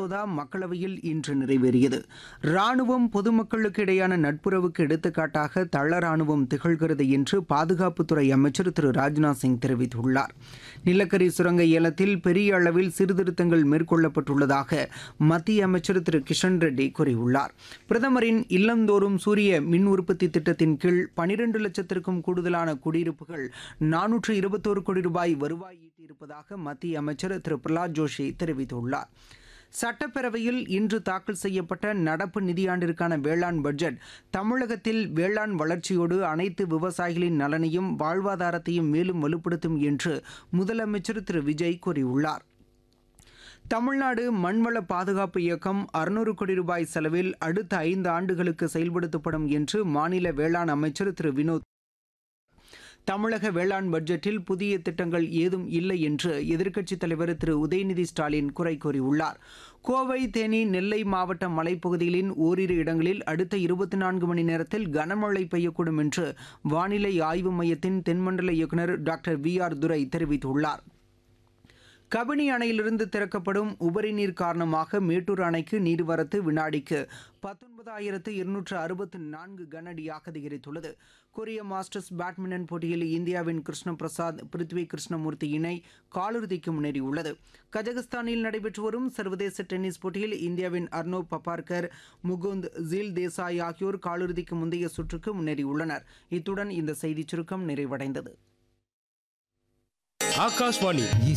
மசோதா மக்களவையில் இன்று நிறைவேறியது ராணுவம் பொதுமக்களுக்கு இடையான நட்புறவுக்கு எடுத்துக்காட்டாக தள ராணுவம் திகழ்கிறது என்று பாதுகாப்புத்துறை அமைச்சர் திரு ராஜ்நாத் சிங் தெரிவித்துள்ளார் நிலக்கரி சுரங்க ஏலத்தில் பெரிய அளவில் சீர்திருத்தங்கள் மேற்கொள்ளப்பட்டுள்ளதாக மத்திய அமைச்சர் திரு கிஷன் ரெட்டி கூறியுள்ளார் பிரதமரின் இல்லந்தோறும் சூரிய மின் உற்பத்தி திட்டத்தின் கீழ் பனிரெண்டு லட்சத்திற்கும் கூடுதலான குடியிருப்புகள் நானூற்று இருபத்தோரு கோடி ரூபாய் வருவாய் ஈட்டியிருப்பதாக மத்திய அமைச்சர் திரு பிரகலாத் ஜோஷி தெரிவித்துள்ளார் சட்டப்பேரவையில் இன்று தாக்கல் செய்யப்பட்ட நடப்பு நிதியாண்டிற்கான வேளாண் பட்ஜெட் தமிழகத்தில் வேளாண் வளர்ச்சியோடு அனைத்து விவசாயிகளின் நலனையும் வாழ்வாதாரத்தையும் மேலும் வலுப்படுத்தும் என்று முதலமைச்சர் திரு விஜய் கூறியுள்ளார் தமிழ்நாடு மண்வள பாதுகாப்பு இயக்கம் அறுநூறு கோடி ரூபாய் செலவில் அடுத்த ஐந்து ஆண்டுகளுக்கு செயல்படுத்தப்படும் என்று மாநில வேளாண் அமைச்சர் திரு வினோத் தமிழக வேளாண் பட்ஜெட்டில் புதிய திட்டங்கள் ஏதும் இல்லை என்று எதிர்க்கட்சித் தலைவர் திரு உதயநிதி ஸ்டாலின் குறை கூறியுள்ளார் கோவை தேனி நெல்லை மாவட்ட மலைப்பகுதிகளின் ஓரிரு இடங்களில் அடுத்த இருபத்தி நான்கு மணி நேரத்தில் கனமழை பெய்யக்கூடும் என்று வானிலை ஆய்வு மையத்தின் தென்மண்டல இயக்குநர் டாக்டர் வி ஆர் துரை தெரிவித்துள்ளார் கபினி அணையிலிருந்து திறக்கப்படும் உபரி நீர் காரணமாக மேட்டூர் அணைக்கு நீர்வரத்து வினாடிக்கு பத்தொன்பதாயிரத்து இருநூற்று அறுபத்து நான்கு கனஅடியாக அதிகரித்துள்ளது கொரிய மாஸ்டர்ஸ் பேட்மிண்டன் போட்டியில் இந்தியாவின் கிருஷ்ண பிரசாத் பிருத்வி கிருஷ்ணமூர்த்தி இணை காலிறுதிக்கு முன்னேறியுள்ளது கஜகஸ்தானில் நடைபெற்று வரும் சர்வதேச டென்னிஸ் போட்டியில் இந்தியாவின் அர்னோ பப்பார்கர் முகுந்த் ஜீல் தேசாய் ஆகியோர் காலிறுதிக்கு முந்தைய சுற்றுக்கு முன்னேறியுள்ளனர் இத்துடன் இந்த செய்திச் சுருக்கம் நிறைவடைந்தது ஆகாஷ்வாணி